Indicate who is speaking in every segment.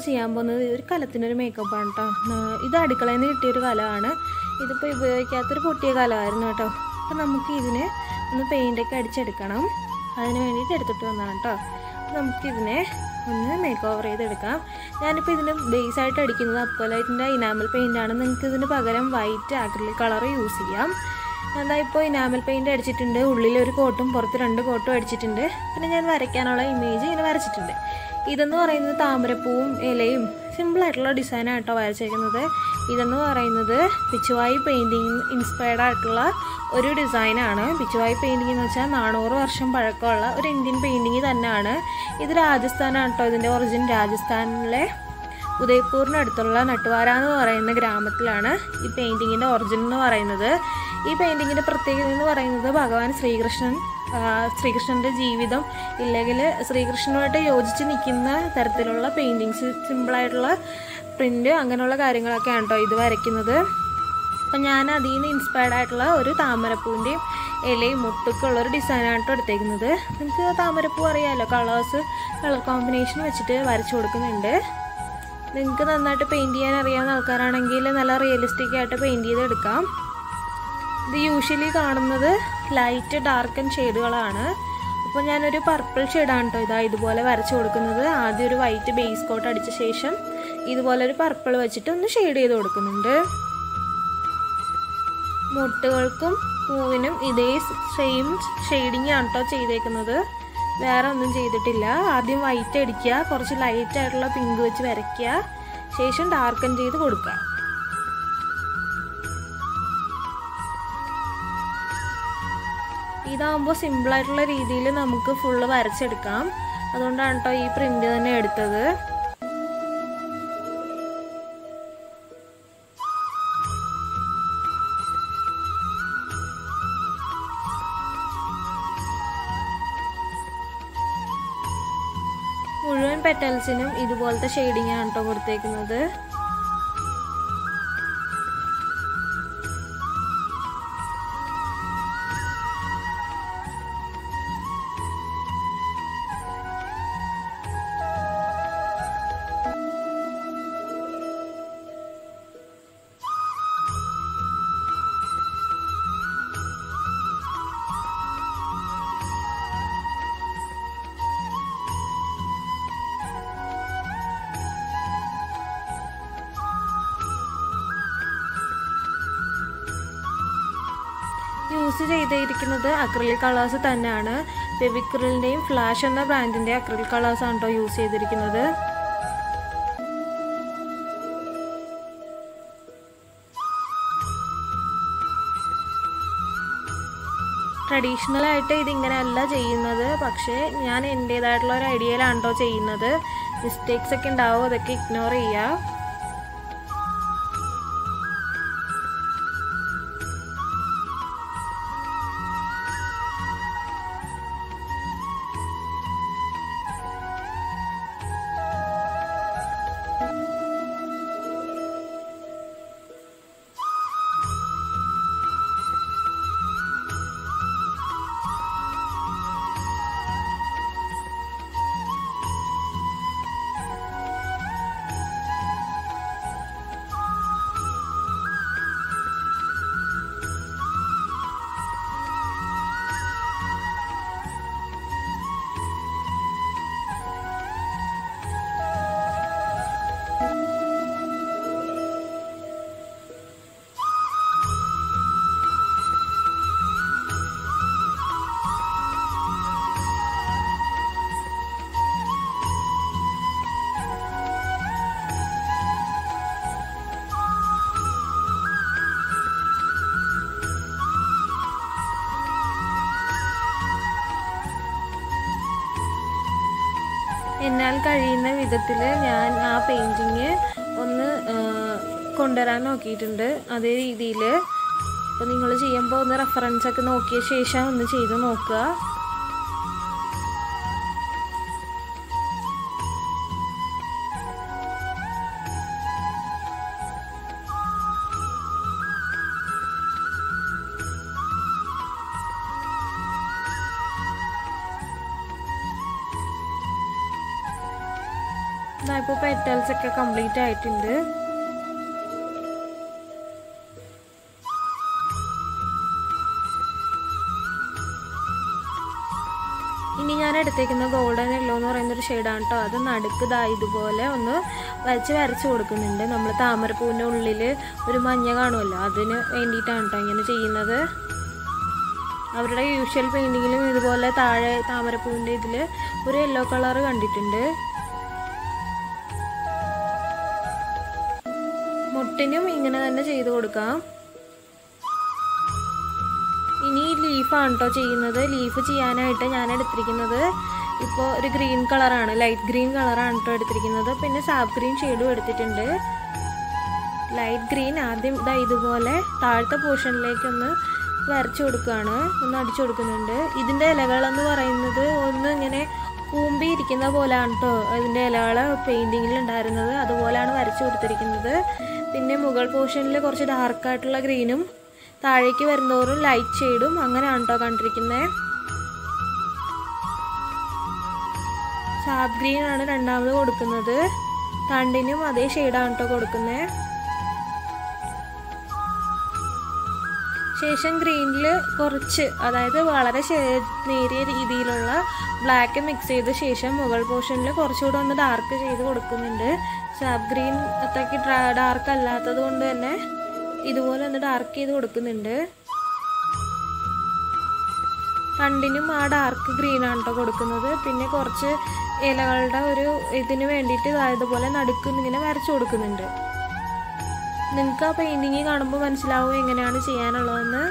Speaker 1: ചെയ്യാൻ പോകുന്നത് ഒരു കലത്തിനൊരു മേക്കപ്പാണ് കേട്ടോ ഇത് അടുക്കളയിൽ നിന്ന് കിട്ടിയൊരു കലമാണ് ഇതിപ്പോൾ ഉപയോഗിക്കാത്തൊരു പൊട്ടിയ കലമായിരുന്നു കേട്ടോ അപ്പോൾ നമുക്ക് ഇതിന് ഒന്ന് പെയിൻ്റൊക്കെ അടിച്ചെടുക്കണം അതിന് വേണ്ടിയിട്ട് എടുത്തിട്ട് വന്നതാണ് കേട്ടോ അപ്പോൾ നമുക്കിതിനെ ഒന്ന് മേക്ക് ഓവർ ചെയ്തെടുക്കാം ഞാനിപ്പോൾ ഇതിന് ബേസ് ആയിട്ട് അടിക്കുന്നത് അപ്പോലൈറ്റിൻ്റെ ഇനാമൽ പെയിൻ്റാണ് നിങ്ങൾക്ക് ഇതിന് പകരം വൈറ്റ് ആക്രിലിക് കളർ യൂസ് ചെയ്യാം എന്താ ഇപ്പോൾ ഇനാമൽ പെയിൻറ് അടിച്ചിട്ടുണ്ട് ഉള്ളിൽ ഒരു കോട്ടും പുറത്ത് രണ്ട് കോട്ടും അടിച്ചിട്ടുണ്ട് പിന്നെ ഞാൻ വരയ്ക്കാനുള്ള ഇമേജ് ഇങ്ങനെ വരച്ചിട്ടുണ്ട് ഇതെന്ന് പറയുന്നത് താമരപ്പൂവും ഇലയും സിമ്പിളായിട്ടുള്ള ഡിസൈനായിട്ടോ വരച്ചേക്കുന്നത് ഇതെന്ന് പറയുന്നത് പിച്ചുവായി പെയിൻറ്റിങ് ഇൻസ്പയർഡ് ആയിട്ടുള്ള ഒരു ഡിസൈനാണ് പിച്ചുവായി പെയിൻറ്റിംഗ് എന്ന് വെച്ചാൽ നാനൂറ് വർഷം പഴക്കമുള്ള ഒരു ഇന്ത്യൻ പെയിൻറ്റിങ് തന്നെയാണ് ഇത് രാജസ്ഥാനാണ് കേട്ടോ ഇതിൻ്റെ ഒറിജിൻ രാജസ്ഥാനിലെ ഉദയ്പൂരിനടുത്തുള്ള നട്ടുവാര എന്ന് പറയുന്ന ഗ്രാമത്തിലാണ് ഈ പെയിൻറ്റിങ്ങിൻ്റെ ഒറിജിൻ എന്ന് പറയുന്നത് ഈ പെയിൻറ്റിങ്ങിൻ്റെ പ്രത്യേകത എന്ന് പറയുന്നത് ഭഗവാൻ ശ്രീകൃഷ്ണൻ ശ്രീകൃഷ്ണൻ്റെ ജീവിതം ഇല്ലെങ്കിൽ ശ്രീകൃഷ്ണനുമായിട്ട് യോജിച്ച് നിൽക്കുന്ന തരത്തിലുള്ള പെയിൻറ്റിങ്സ് സിമ്പിളായിട്ടുള്ള പ്രിൻ്റ് അങ്ങനെയുള്ള കാര്യങ്ങളൊക്കെയാണ് കേട്ടോ ഇത് വരയ്ക്കുന്നത് അപ്പം ഞാൻ അതിൽ നിന്ന് ഇൻസ്പയർഡ് ആയിട്ടുള്ള ഒരു താമരപ്പൂവിൻ്റെയും ഇലയും മുട്ടൊക്കെ ഉള്ളൊരു ഡിസൈനാണ് കേട്ടോ എടുത്തേക്കുന്നത് നിങ്ങൾക്ക് താമരപ്പൂ അറിയാമല്ലോ കളേഴ്സ് കളർ കോമ്പിനേഷൻ വെച്ചിട്ട് വരച്ചു കൊടുക്കുന്നുണ്ട് നിങ്ങൾക്ക് നന്നായിട്ട് പെയിൻറ് ചെയ്യാൻ അറിയാവുന്ന ആൾക്കാരാണെങ്കിൽ നല്ല റിയലിസ്റ്റിക് ആയിട്ട് പെയിൻറ് ചെയ്തെടുക്കാം ഇത് യൂഷ്വലി കാണുന്നത് ലൈറ്റ് ഡാർക്കൻ ഷെയ്ഡുകളാണ് അപ്പോൾ ഞാനൊരു പർപ്പിൾ ഷെയ്ഡാണ് കേട്ടോ ഇതാ ഇതുപോലെ വരച്ചു കൊടുക്കുന്നത് ആദ്യം ഒരു വൈറ്റ് ബേസ് കോട്ട് അടിച്ച ശേഷം ഇതുപോലെ ഒരു പർപ്പിൾ വെച്ചിട്ട് ഒന്ന് ഷെയ്ഡ് ചെയ്ത് കൊടുക്കുന്നുണ്ട് മുട്ടുകൾക്കും പൂവിനും ഇതേ സെയിം ഷെയ്ഡിങ് ആണ് കേട്ടോ ചെയ്തേക്കുന്നത് വേറെ ഒന്നും ചെയ്തിട്ടില്ല ആദ്യം വൈറ്റ് അടിക്കുക കുറച്ച് ലൈറ്റ് ആയിട്ടുള്ള പിങ്ക് വെച്ച് വരയ്ക്കുക ശേഷം ഡാർക്കൻ ചെയ്ത് കൊടുക്കുക ഇതാകുമ്പോൾ സിമ്പിളായിട്ടുള്ള രീതിയിൽ നമുക്ക് ഫുള്ള് വരച്ചെടുക്കാം അതുകൊണ്ടാണ് കേട്ടോ ഈ പ്രിൻ്റ് തന്നെ എടുത്തത് മുഴുവൻ പെറ്റൽസിനും ഇതുപോലത്തെ ഷെയ്ഡിങ് ആണ് കേട്ടോ കൊടുത്തേക്കുന്നത് യൂസ് ചെയ്തിരിക്കുന്നത് അക്രിലിക് കളേഴ്സ് തന്നെയാണ് ഫെവിക്രിലിൻ്റെയും ഫ്ലാഷ് എന്ന ബ്രാൻഡിൻ്റെ അക്രിലിക് കളേഴ്സ് ആണ് കേട്ടോ യൂസ് ചെയ്തിരിക്കുന്നത് ട്രഡീഷണൽ ആയിട്ട് ഇതിങ്ങനെയല്ല ചെയ്യുന്നത് പക്ഷേ ഞാൻ എൻ്റേതായിട്ടുള്ള ഒരു ഐഡിയയിലാണ് കേട്ടോ ചെയ്യുന്നത് മിസ്റ്റേക്സ് ഒക്കെ ഉണ്ടാവും അതൊക്കെ ഇഗ്നോർ ചെയ്യുക എന്നാൽ കഴിയുന്ന വിധത്തിൽ ഞാൻ ആ പെയിൻറ്റിങ് ഒന്ന് കൊണ്ടുവരാൻ നോക്കിയിട്ടുണ്ട് അതേ രീതിയിൽ അപ്പോൾ നിങ്ങൾ ചെയ്യുമ്പോൾ ഒന്ന് റെഫറൻസ് ഒക്കെ നോക്കിയ ശേഷം ഒന്ന് ചെയ്ത് നോക്കുക ഇപ്പോൾ പെറ്റൽസ് ഒക്കെ കംപ്ലീറ്റ് ആയിട്ടുണ്ട് ഇനി ഞാൻ എടുത്തേക്കുന്ന ഗോൾഡൻ യെല്ലോ എന്ന് പറയുന്ന ഒരു ഷെയ്ഡാണ് കേട്ടോ അത് നടുക്ക് ദാ ഇതുപോലെ ഒന്ന് വരച്ച് വരച്ച് കൊടുക്കുന്നുണ്ട് നമ്മൾ താമരപ്പൂവിൻ്റെ ഉള്ളിൽ ഒരു മഞ്ഞ കാണുമല്ലോ അതിന് വേണ്ടിയിട്ടാണ് കേട്ടോ ഇങ്ങനെ ചെയ്യുന്നത് അവരുടെ യൂഷ്വൽ പെയിൻറ്റിങ്ങിലും ഇതുപോലെ താഴെ താമരപ്പൂവിൻ്റെ ഇതിൽ ഒരു യെല്ലോ കളർ കണ്ടിട്ടുണ്ട് മുട്ടിനും ഇങ്ങനെ തന്നെ ചെയ്ത് കൊടുക്കാം ഇനി ലീഫാണ് കേട്ടോ ചെയ്യുന്നത് ലീഫ് ചെയ്യാനായിട്ട് ഞാൻ എടുത്തിരിക്കുന്നത് ഇപ്പോൾ ഒരു ഗ്രീൻ കളറാണ് ലൈറ്റ് ഗ്രീൻ കളറാണ് കേട്ടോ എടുത്തിരിക്കുന്നത് പിന്നെ സാബ് ഗ്രീൻ ഷെയ്ഡും എടുത്തിട്ടുണ്ട് ലൈറ്റ് ഗ്രീൻ ആദ്യം ഇതാ ഇതുപോലെ താഴത്തെ പോർഷനിലേക്കൊന്ന് വരച്ചു കൊടുക്കുകയാണ് ഒന്ന് അടിച്ചു കൊടുക്കുന്നുണ്ട് ഇതിൻ്റെ ഇലകളെന്ന് പറയുന്നത് ഒന്ന് ഇങ്ങനെ കൂമ്പി ഇരിക്കുന്ന പോലെയാണ് കേട്ടോ ഇതിൻ്റെ ഇലകൾ പെയിൻറ്റിങ്ങിൽ ഉണ്ടായിരുന്നത് അതുപോലെയാണ് വരച്ചു കൊടുത്തിരിക്കുന്നത് പിന്നെ മുകൾ പോർഷനിൽ കുറച്ച് ഡാർക്കായിട്ടുള്ള ഗ്രീനും താഴേക്ക് വരുന്നതോറും ലൈറ്റ് ഷെയ്ഡും അങ്ങനെയാണ് കേട്ടോ കണ്ടിരിക്കുന്നത് സാബ് ഗ്രീൻ ആണ് രണ്ടാമത് കൊടുക്കുന്നത് തണ്ടിനും അതേ ഷെയ്ഡാണ് കേട്ടോ കൊടുക്കുന്നത് ശേഷം ഗ്രീനിൽ കുറച്ച് അതായത് വളരെ നേരിയ രീതിയിലുള്ള ബ്ലാക്ക് മിക്സ് ചെയ്ത ശേഷം മുകൾ പോർഷനിൽ കുറച്ചുകൂടെ ഒന്ന് ഡാർക്ക് ചെയ്ത് കൊടുക്കുന്നുണ്ട് സാബ് ഗ്രീൻ അത്രയ്ക്ക് ഡാർക്ക് അല്ലാത്തത് കൊണ്ട് തന്നെ ഇതുപോലെ ഒന്ന് ഡാർക്ക് ചെയ്ത് കൊടുക്കുന്നുണ്ട് തണ്ടിനും ആ ഡാർക്ക് ഗ്രീൻ ആണ് കേട്ടോ കൊടുക്കുന്നത് പിന്നെ കുറച്ച് ഇലകളുടെ ഒരു ഇതിന് വേണ്ടിയിട്ട് ഇതുപോലെ നടുക്ക് ഇങ്ങനെ വരച്ചു കൊടുക്കുന്നുണ്ട് നിങ്ങൾക്ക് ആ പെയിൻറ്റിങ് കാണുമ്പോൾ മനസ്സിലാവും എങ്ങനെയാണ് ചെയ്യാനുള്ളതെന്ന്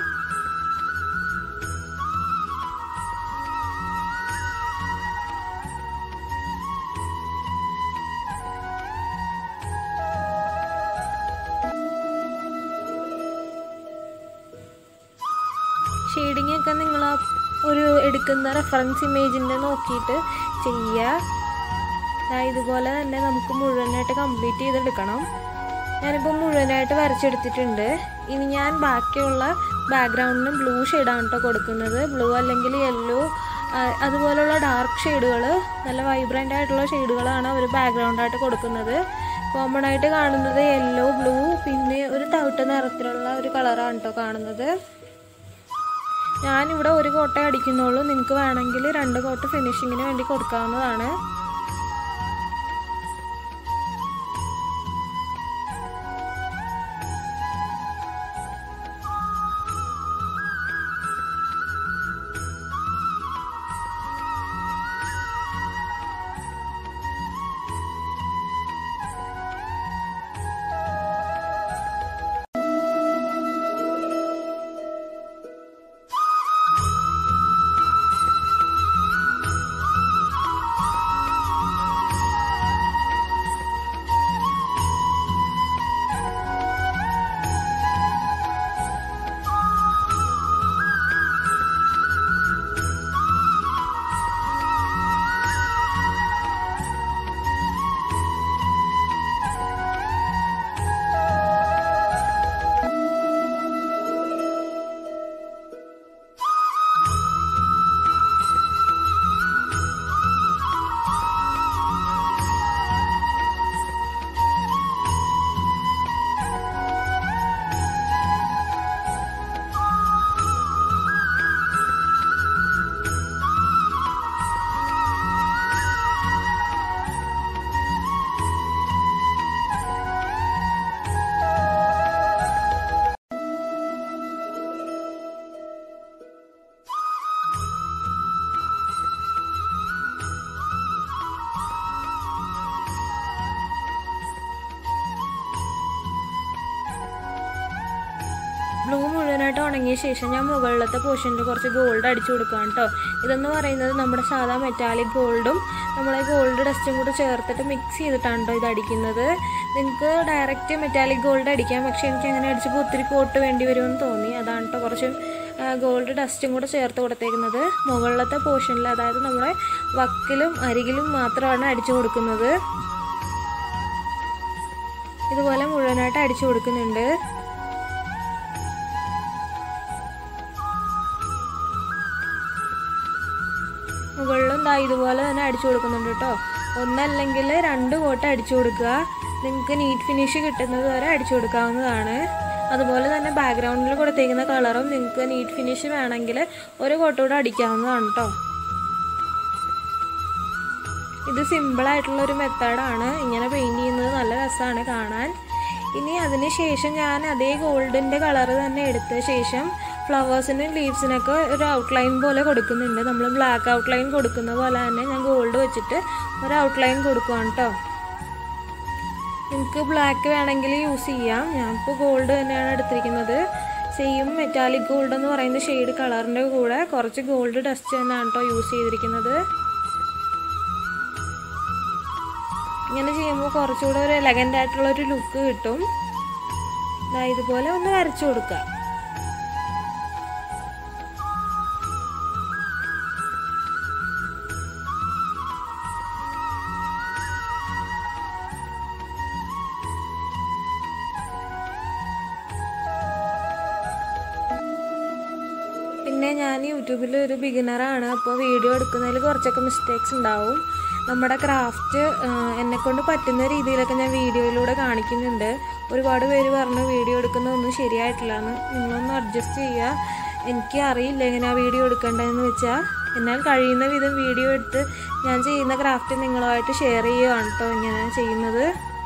Speaker 1: ഷെയ്ഡിങ് ഒക്കെ നിങ്ങൾ ആ ഒരു എടുക്കുന്ന റെഫറൻസ് ഇമേജിൻ്റെ നോക്കിയിട്ട് ചെയ്യുക ഇതുപോലെ തന്നെ നമുക്ക് മുഴുവനായിട്ട് കംപ്ലീറ്റ് ചെയ്തെടുക്കണം ഞാനിപ്പോൾ മുഴുവനായിട്ട് വരച്ചെടുത്തിട്ടുണ്ട് ഇനി ഞാൻ ബാക്കിയുള്ള ബാക്ക്ഗ്രൗണ്ടിന് ബ്ലൂ ഷെയ്ഡാണ് കേട്ടോ കൊടുക്കുന്നത് ബ്ലൂ അല്ലെങ്കിൽ യെല്ലോ അതുപോലുള്ള ഡാർക്ക് ഷെയ്ഡുകൾ നല്ല വൈബ്രൻ്റ് ആയിട്ടുള്ള ഷെയ്ഡുകളാണ് അവർ ബാക്ക്ഗ്രൗണ്ടായിട്ട് കൊടുക്കുന്നത് കോമൺ ആയിട്ട് കാണുന്നത് യെല്ലോ ബ്ലൂ പിന്നെ ഒരു തവിട്ട് നിറത്തിലുള്ള ഒരു കളറാണ് കേട്ടോ കാണുന്നത് ഞാനിവിടെ ഒരു കോട്ട അടിക്കുന്നുള്ളൂ നിങ്ങൾക്ക് വേണമെങ്കിൽ രണ്ട് കോട്ട് ഫിനിഷിങ്ങിന് വേണ്ടി കൊടുക്കാവുന്നതാണ് ബ്ലൂ മുഴുവനായിട്ട് ഉണങ്ങിയ ശേഷം ഞാൻ മുകളിലത്തെ പോർഷനിൽ കുറച്ച് ഗോൾഡ് അടിച്ചു കൊടുക്കുകയാണ് കേട്ടോ ഇതെന്ന് പറയുന്നത് നമ്മുടെ സാധാ മെറ്റാലിക് ഗോൾഡും നമ്മളെ ഗോൾഡ് ഡസ്റ്റും കൂടെ ചേർത്തിട്ട് മിക്സ് ചെയ്തിട്ടാണ് കേട്ടോ ഇത് അടിക്കുന്നത് നിങ്ങൾക്ക് ഡയറക്റ്റ് മെറ്റാലിക് ഗോൾഡ് അടിക്കാം പക്ഷേ എനിക്ക് അങ്ങനെ അടിച്ചപ്പോൾ ഒത്തിരി കോട്ട് വേണ്ടി വരുമെന്ന് തോന്നി അതാണ് കേട്ടോ കുറച്ച് ഗോൾഡ് ഡസ്റ്റും കൂടെ ചേർത്ത് കൊടുത്തേക്കുന്നത് മുകളിലത്തെ പോർഷനിൽ അതായത് നമ്മുടെ വക്കിലും അരികിലും മാത്രമാണ് അടിച്ചു കൊടുക്കുന്നത് ഇതുപോലെ മുഴുവനായിട്ട് അടിച്ചു കൊടുക്കുന്നുണ്ട് മുകളിലും ദാ ഇതുപോലെ തന്നെ അടിച്ചു കൊടുക്കുന്നുണ്ട് കേട്ടോ ഒന്നല്ലെങ്കിൽ രണ്ട് കോട്ട് അടിച്ചു കൊടുക്കുക നിങ്ങൾക്ക് നീറ്റ് ഫിനിഷ് കിട്ടുന്നത് വരെ അടിച്ചു കൊടുക്കാവുന്നതാണ് അതുപോലെ തന്നെ ബാക്ക്ഗ്രൗണ്ടിൽ കൊടുത്തേക്കുന്ന കളറും നിങ്ങൾക്ക് നീറ്റ് ഫിനിഷ് വേണമെങ്കിൽ ഒരു കോട്ട് കൂടെ അടിക്കാവുന്നതാണ് കേട്ടോ ഇത് സിമ്പിളായിട്ടുള്ള ഒരു മെത്തേഡാണ് ഇങ്ങനെ പെയിൻറ് ചെയ്യുന്നത് നല്ല രസമാണ് കാണാൻ ഇനി അതിന് ശേഷം ഞാൻ അതേ ഗോൾഡിൻ്റെ കളർ തന്നെ എടുത്ത ശേഷം ഫ്ലവേഴ്സിനും ലീവ്സിനൊക്കെ ഒരു ഔട്ട്ലൈൻ പോലെ കൊടുക്കുന്നുണ്ട് നമ്മൾ ബ്ലാക്ക് ഔട്ട്ലൈൻ കൊടുക്കുന്ന പോലെ തന്നെ ഞാൻ ഗോൾഡ് വെച്ചിട്ട് ഒരു ഔട്ട്ലൈൻ കൊടുക്കുവാണ് കേട്ടോ നിങ്ങൾക്ക് ബ്ലാക്ക് വേണമെങ്കിൽ യൂസ് ചെയ്യാം ഞാനിപ്പോൾ ഗോൾഡ് തന്നെയാണ് എടുത്തിരിക്കുന്നത് സെയിം മെറ്റാലിക് ഗോൾഡ് എന്ന് പറയുന്ന ഷെയ്ഡ് കളറിൻ്റെ കൂടെ കുറച്ച് ഗോൾഡ് ഡസ്റ്റ് തന്നെയാണ് കേട്ടോ യൂസ് ചെയ്തിരിക്കുന്നത് ഇങ്ങനെ ചെയ്യുമ്പോൾ കുറച്ചുകൂടെ ഒരു എലഗൻ്റ് ആയിട്ടുള്ള ഒരു ലുക്ക് കിട്ടും ദാ ഇതുപോലെ ഒന്ന് വരച്ചു കൊടുക്കുക പിന്നെ ഞാൻ യൂട്യൂബിൽ ഒരു ബിഗിനറാണ് അപ്പോൾ വീഡിയോ എടുക്കുന്നതിൽ കുറച്ചൊക്കെ മിസ്റ്റേക്സ് ഉണ്ടാവും നമ്മുടെ ക്രാഫ്റ്റ് എന്നെ കൊണ്ട് പറ്റുന്ന രീതിയിലൊക്കെ ഞാൻ വീഡിയോയിലൂടെ കാണിക്കുന്നുണ്ട് ഒരുപാട് പേര് പറഞ്ഞു വീഡിയോ എടുക്കുന്നതൊന്നും ശരിയായിട്ടില്ല എന്ന് നിങ്ങളൊന്ന് അഡ്ജസ്റ്റ് ചെയ്യുക എനിക്ക് അറിയില്ല എങ്ങനെ ആ വീഡിയോ എടുക്കേണ്ടതെന്ന് വെച്ചാൽ എന്നാൽ കഴിയുന്ന വിധം വീഡിയോ എടുത്ത് ഞാൻ ചെയ്യുന്ന ക്രാഫ്റ്റ് നിങ്ങളുമായിട്ട് ഷെയർ ചെയ്യുകയാണ് കേട്ടോ ഇങ്ങനെ ചെയ്യുന്നത്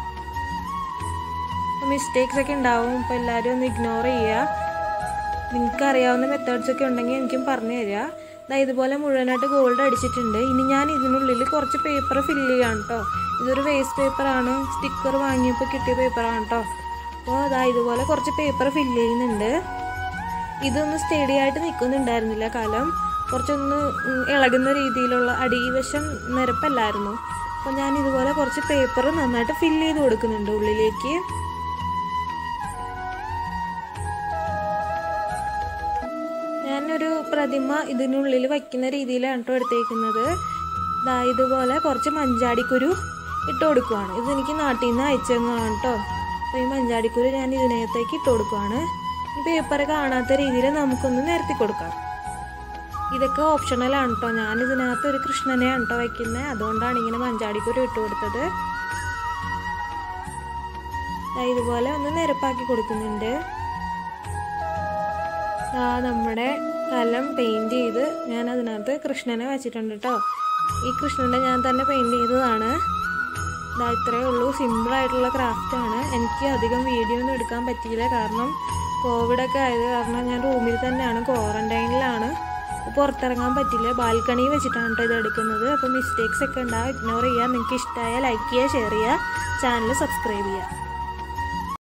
Speaker 1: മിസ്റ്റേക്സ് ഒക്കെ ഉണ്ടാവും അപ്പോൾ എല്ലാവരും ഒന്ന് ഇഗ്നോർ ചെയ്യുക നിങ്ങൾക്ക് അറിയാവുന്ന മെത്തേഡ്സ് ഒക്കെ ഉണ്ടെങ്കിൽ എനിക്കും പറഞ്ഞു തരിക ദാ ഇതുപോലെ മുഴുവനായിട്ട് ഗോൾഡ് അടിച്ചിട്ടുണ്ട് ഇനി ഞാൻ ഇതിനുള്ളിൽ കുറച്ച് പേപ്പർ ഫില്ല് ചെയ്യാണ് കേട്ടോ ഇതൊരു വേസ്റ്റ് പേപ്പറാണ് സ്റ്റിക്കർ വാങ്ങിയപ്പോൾ കിട്ടിയ പേപ്പറാണ് കേട്ടോ അപ്പോൾ അതാ ഇതുപോലെ കുറച്ച് പേപ്പർ ഫില്ല് ചെയ്യുന്നുണ്ട് ഇതൊന്ന് സ്റ്റഡി ആയിട്ട് നിൽക്കുന്നുണ്ടായിരുന്നില്ല കാലം കുറച്ചൊന്ന് ഉം, ഇളകുന്ന രീതിയിലുള്ള അടിവശം നിരപ്പല്ലായിരുന്നു അപ്പോൾ ഞാൻ ഇതുപോലെ കുറച്ച് പേപ്പർ നന്നായിട്ട് ഫില്ല് ചെയ്ത് കൊടുക്കുന്നുണ്ട് ഉള്ളിലേക്ക് ഞാനൊരു പ്രതിമ ഇതിനുള്ളിൽ വയ്ക്കുന്ന രീതിയിലാണ് കേട്ടോ എടുത്തേക്കുന്നത് ദാ ഇതുപോലെ കുറച്ച് മഞ്ചാടിക്കുരു ഇട്ട് കൊടുക്കുവാണ് ഇത് എനിക്ക് നാട്ടിൽ നിന്ന് അയച്ചതാണ് കേട്ടോ അപ്പോൾ ഈ മഞ്ചാടിക്കുരു ഞാൻ ഇതിനകത്തേക്ക് ഇട്ട് കൊടുക്കുവാണ് ഈ പേപ്പർ കാണാത്ത രീതിയിൽ നമുക്കൊന്ന് നിരത്തി കൊടുക്കാം ഇതൊക്കെ ഓപ്ഷണലാണ് കേട്ടോ ഞാൻ ഇതിനകത്ത് ഒരു കൃഷ്ണനെയാണ് കേട്ടോ വയ്ക്കുന്നത് അതുകൊണ്ടാണ് ഇങ്ങനെ മഞ്ചാടിക്കുരു ഇട്ട് കൊടുത്തത് ദാ ഇതുപോലെ ഒന്ന് നിരപ്പാക്കി കൊടുക്കുന്നുണ്ട് ആ നമ്മുടെ കലം പെയിൻറ് ചെയ്ത് ഞാൻ അതിനകത്ത് കൃഷ്ണനെ വെച്ചിട്ടുണ്ട് കേട്ടോ ഈ കൃഷ്ണനെ ഞാൻ തന്നെ പെയിൻറ് ചെയ്തതാണ് ഇതാ ഇത്രയേ ഉള്ളൂ സിമ്പിളായിട്ടുള്ള ക്രാഫ്റ്റാണ് എനിക്ക് അധികം വീഡിയോ ഒന്നും എടുക്കാൻ പറ്റിയില്ല കാരണം കോവിഡൊക്കെ ആയത് കാരണം ഞാൻ റൂമിൽ തന്നെയാണ് ക്വാറൻറ്റൈനിലാണ് പുറത്തിറങ്ങാൻ പറ്റില്ല ബാൽക്കണി വെച്ചിട്ടാണ് കേട്ടോ ഇത് എടുക്കുന്നത് അപ്പോൾ മിസ്റ്റേക്സ് ഒക്കെ ഉണ്ടാവും ഇഗ്നോർ ചെയ്യുക നിങ്ങൾക്ക് ഇഷ്ടമായ ലൈക്ക് ചെയ്യുക ഷെയർ ചെയ്യുക ചാനൽ സബ്സ്ക്രൈബ് ചെയ്യുക